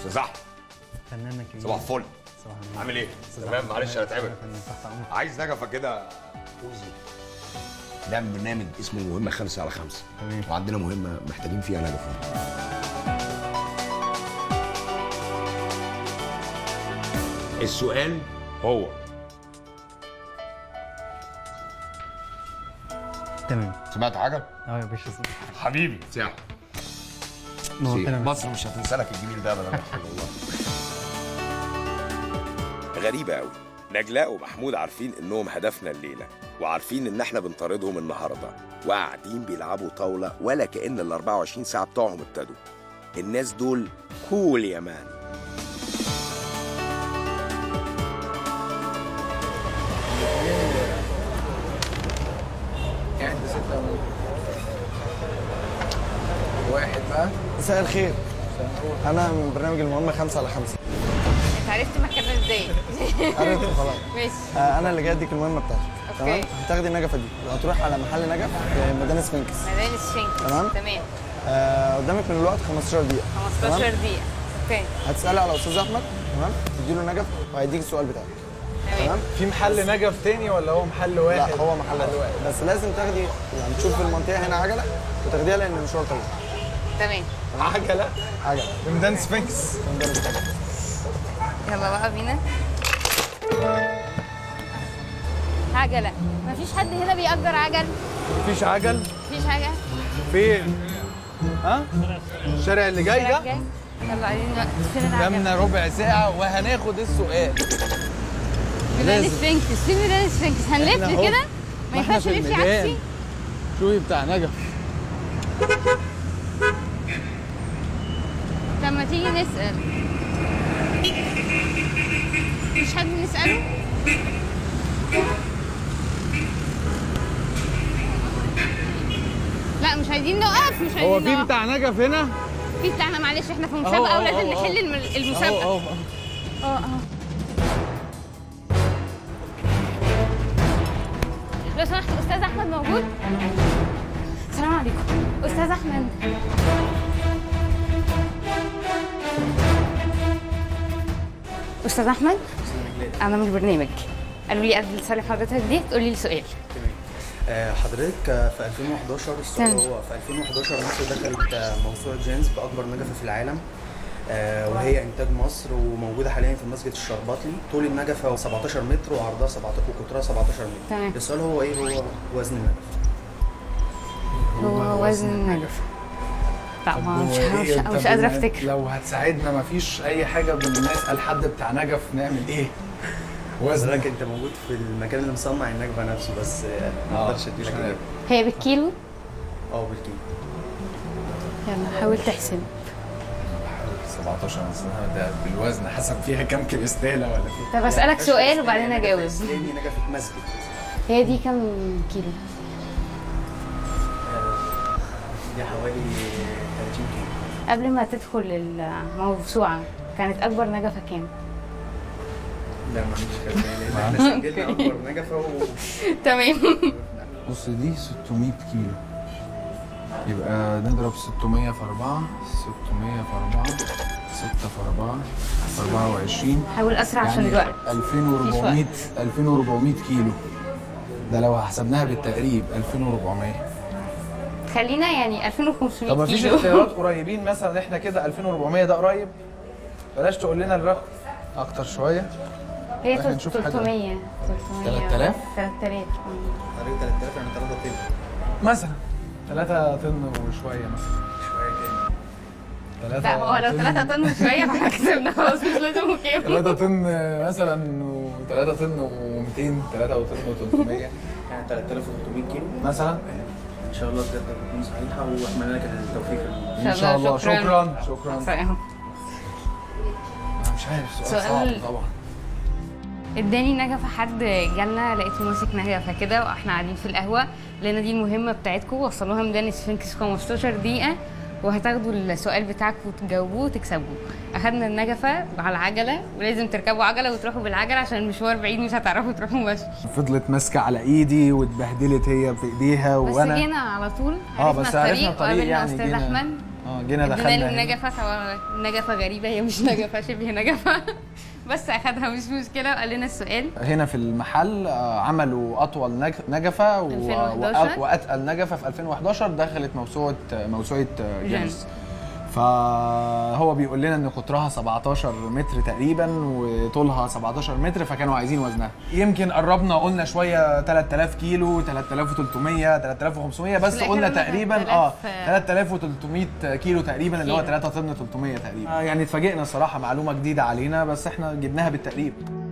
استاذ احمد فنانة كبيرة صباح الفل صباح النور عامل ايه؟ أستاذ تمام أحمد. معلش انا تعبت أنا فنان تحت أمرك عايز نجفه كده فوزي ده برنامج اسمه مهمة خمسة على خمسة تمام. وعندنا مهمة محتاجين فيها نجفة السؤال هو تمام سمعت حاجة؟ اه يا باشا صباح حبيبي ساعة نورتنا مصر مش هتنسى لك الجميل ده ابدا والله غريبة أوي نجلاء ومحمود عارفين إنهم هدفنا الليلة وعارفين إن إحنا بنطاردهم النهاردة وقاعدين بيلعبوا طاولة ولا كأن ال 24 ساعة بتوعهم ابتدوا الناس دول كول يا مان واحد بقى مساء الخير انا من برنامج المهمه خمسة على خمسة انت عرفت مكانها ازاي؟ عرفت خلاص ماشي آه، انا اللي جاي اديك المهمه بتاعتك أوكي. تمام هتاخدي النجفه دي وهتروح على محل نجف في ميدان سفنكس مدان الشنك تمام. تمام آه، قدامك من الوقت 15 دقيقه 15 تمام؟ دقيقة اوكي هتسالي على استاذ احمد تمام تديله نجف وهيديك السؤال بتاعك تمام تمام في محل نجف تاني ولا هو محل واحد؟ لا هو محل واحد بس لازم تاخدي يعني تشوف في المنطقه هنا عجله وتاخديها لان المشوار طويل تمام عجلة عجله ميدان سفنكس ميدان سفنكس يلا بقى بينا عجلة مفيش حد هنا بيأجر عجل مفيش عجل مفيش حاجة فين؟ ها؟ الشارع اللي جاي ده جاي يلا عايزين نوقف. فين العجلة؟ قدامنا ربع ساعة وهناخد السؤال ميدان لازم. السفنكس فين ميدان السفنكس إحنا هنلف أهو. كده ما إحنا ينفعش في نمشي الميدان. عكسي شوفي بتاع نجف طب ما تيجي نسأل مفيش حد نسأله لا مش عايزين نقف مش عايزين هو في نقف بتاع نجف هنا؟ في بتاعنا معلش احنا في أهو، مسابقة أهو، ولازم أهو، نحل أهو. الم- اهو المسابقة اهو اه اه لو سمحت استاذ احمد موجود السلام عليكم استاذ احمد استاذ احمد انا من البرنامج قالوا لي قبل سؤال حضرتك دي تقولي لي سؤال آه، حضرتك آه، في 2011 السؤال تمام. هو في 2011 مصر دخلت آه، موسوعة جينز بأكبر نجفة في العالم آه، وهي إنتاج مصر وموجودة حاليا في مسجد الشرباطلي طول النجفة 17 متر وعرضها 17 وقطرها 17 متر تمام. السؤال هو إيه هو وزن النجفة هو وزن النجف لا ما مش هو مش, إيه؟ مش طب قادره بما- افتكر لو هتساعدنا مفيش اي حاجه بنسال حد بتاع نجف نعمل ايه؟ وزن حضرتك أنت موجود في المكان اللي مصنع النجفة نفسه بس آه، ما آه، أقدرش مش أديلك عارف. إجابة هي بالكيلو أه بالكيلو يلا حاول تحسب 17 سنه ده بالوزن حسب فيها كام كريستاله ولا في طب اسالك سؤال وبعدين نجفة اجاوب إسلامي نجفة مسجد هي دي كام كيلو دي حوالي 30 كيلو قبل ما تدخل الموسوعه كانت اكبر نجفه كام لا ما عنديش خلفيه لان احنا سجلنا اكبر نجفه و... تمام بص دي 600 كيلو يبقى نضرب 600 في 4 600 في 4 6 في 4 في 24 حاول اسرع عشان يعني الوقت 2400 2400 كيلو ده لو حسبناها بالتقريب 2400 خلينا يعني 2500 طب مفيش كيلو اختيارات قريبين مثلا احنا كده 2400 ده قريب بلاش تقول لنا الرقم اكتر شويه هي إحنا نشوف حاجة. 300 300 3000 3000 تقريبا 3000 يعني 3 طن مثلا 3 طن وشويه مثلا شويه تاني لا هو لو 3 طن شويه فاحنا كسبنا خلاص مش لازم كام 3 طن مثلا و3 طن و200 3 طن و300 يعني 3300 كيلو مثلا ان شاء الله بجد تكون صحيحه واتمنى لك التوفيق ان شاء الله شكرا شكرا شكرا أنا مش عارف سؤال سؤال- صعب طبعا اداني نجفه حد جالنا لقيته ماسك نجفه كده واحنا قاعدين في القهوه لقينا دي المهمه بتاعتكم وصلوها ميدان سفنكس 15 دقيقه وهتاخدوا السؤال بتاعكم وتجاوبوه وتكسبوه اخدنا النجفه على العجله ولازم تركبوا عجله وتروحوا بالعجله عشان المشوار بعيد مش هتعرفوا تروحوا بس فضلت ماسكه على ايدي واتبهدلت هي بايديها بس وانا جينا على طول اه بس عرفنا الطريق وقابلنا يعني استاذ جينا- احمد اه جينا ادينا دخلنا له هنا. نجفه طبعا نجفه غريبه هي مش نجفه شبه نجفه بس اخدها مش مشكله وقال لنا السؤال هنا في المحل آه، عملوا اطول نج- نجفه و- 2011. وأ- واتقل نجفه في 2011 دخلت موسوعه موسوعه جينيس. جينيس فهو بيقول لنا ان قطرها 17 متر تقريبا وطولها 17 متر فكانوا عايزين وزنها يمكن قربنا قلنا شويه 3000 كيلو 3300 3500 بس في الآخر قلنا قلنا تقريبا اه 3000 3300 كيلو تقريبا اللي هو كيلو. 3 طن 300 تقريبا آه، يعني اتفاجئنا الصراحه معلومه جديده علينا بس احنا جبناها بالتقريب